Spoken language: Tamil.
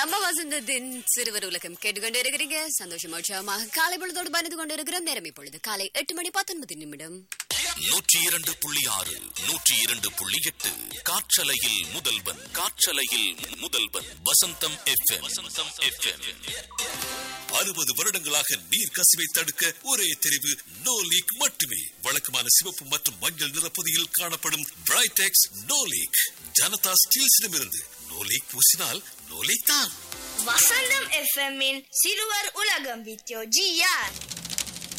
நம்ம வசந்தத்தின் சிறுவர் உலகம் கேட்டுக்கொண்டு இருக்கிறீங்க சந்தோஷம் உற்சாகமாக காலை பொழுதோடு பயந்து கொண்டு இருக்கிறோம் நேரம் இப்பொழுது காலை எட்டு மணி பத்தொன்பது நிமிடம் நூற்றி இரண்டு புள்ளி ஆறு நூற்றி இரண்டு புள்ளி எட்டு காற்றலையில் முதல்வன் காற்றலையில் முதல்வன் வசந்தம் எஃப்எம் வசந்தம் எஃப்எம் அறுபது வருடங்களாக நீர் கசிவை தடுக்க ஒரே தெரிவு நோ லீக் மட்டுமே வழக்கமான சிவப்பு மற்றும் மஞ்சள் நிற பொதியில் காணப்படும் பிரைடெக்ஸ் நோ லீக் ஜனதா ஸ்டீல்ஸிடமிருந்து நோ லீக் பூசினால் நோ லீக் தான் வசந்தம் எஃப்எம்மின் சிறுவர் உலகம் வித்யோ ஜிஆர்